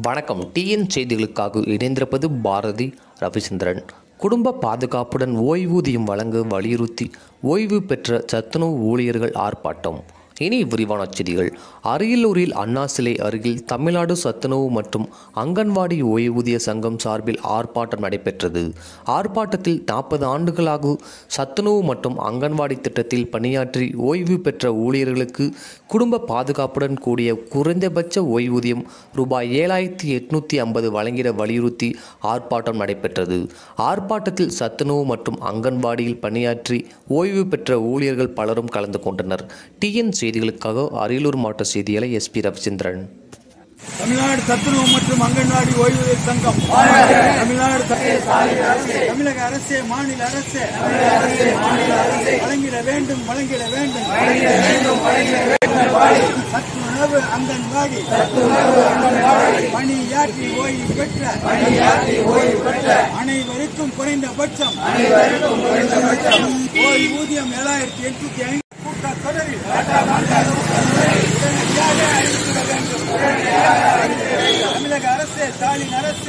வணக்கம் டிஎன் செய்திகளுக்காக இணைந்திருப்பது பாரதி ரவிச்சந்திரன் குடும்ப பாதுகாப்புடன் ஓய்வூதியம் வழங்க வலியுறுத்தி ஓய்வு பெற்ற சத்துணவு ஊழியர்கள் ஆர்ப்பாட்டம் இனி விரிவான செய்திகள் அரியலூரில் அண்ணா சிலை அருகில் தமிழ்நாடு சத்துணவு மற்றும் அங்கன்வாடி ஓய்வூதிய சங்கம் சார்பில் ஆர்ப்பாட்டம் நடைபெற்றது ஆர்ப்பாட்டத்தில் நாற்பது ஆண்டுகளாக சத்துணவு மற்றும் அங்கன்வாடி திட்டத்தில் பணியாற்றி ஓய்வு பெற்ற ஊழியர்களுக்கு குடும்ப பாதுகாப்புடன் கூடிய குறைந்தபட்ச ஓய்வூதியம் ரூபாய் ஏழாயிரத்தி எட்நூற்றி ஐம்பது வழங்கிட வலியுறுத்தி ஆர்ப்பாட்டம் நடைபெற்றது ஆர்ப்பாட்டத்தில் சத்துணவு மற்றும் அங்கன்வாடியில் பணியாற்றி ஓய்வு பெற்ற ஊழியர்கள் பலரும் கலந்து கொண்டனர் டிஎன் செய்திகளுக்காக அரியலூர் மாவட்ட செய்தியாளர் எஸ்பி ரவிச்சந்திரன் தமிழ்நாடு சத்துணவு மற்றும் அங்கன்வாடி ஓய்வூதியர் சங்கம் தமிழ்நாடு சத்து- தமிழக அரசே மாநில அரசே வழங்கிட வேண்டும் வழங்கிட வேண்டும் சத்துணவு அங்கன்வாடி பணியாற்றி ஓய்வு பெற்ற அனைவருக்கும் குறைந்தபட்சம் ஓய்வூதியம் ஏழாயிரத்தி எட்நூத்தி ஐந்து கூட்டத்தொடரில் உடனடியாக அறிவித்திட வேண்டும் தமிழக அரசு ஸ்டாலின் அரசு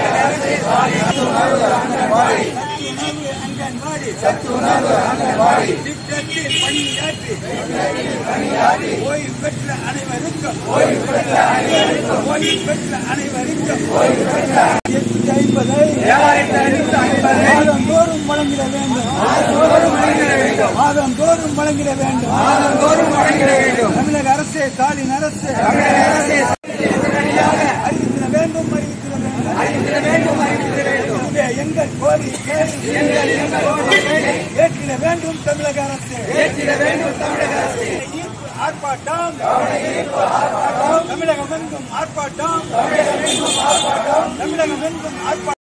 சத்துணவு அங்கன்வாடி திட்டத்தில் பணியாற்றி ஓய்வு பெற்ற அனைவருக்கும் ஓய்வு பெற்ற அனைவருக்கும் எட்நூத்தி ஐம்பதை மாதந்தோறும் வழங்கிட வேண்டும் மாதந்தோறும் வழங்கிட வேண்டும் தமிழக அரசு ஸ்டாலின் அரசு அறிவித்திட வேண்டும் அறிவித்திட வேண்டும் இதுவே எங்கள் கோரிக்கை ஏற்றிட வேண்டும் தமிழக அரசு ஏற்றிட வேண்டும் தமிழக அரசு ஆர்ப்பாட்டம் தமிழகம் எங்கும் ஆர்ப்பாட்டம் தமிழகம் எங்கும் ஆர்ப்பாட்டம்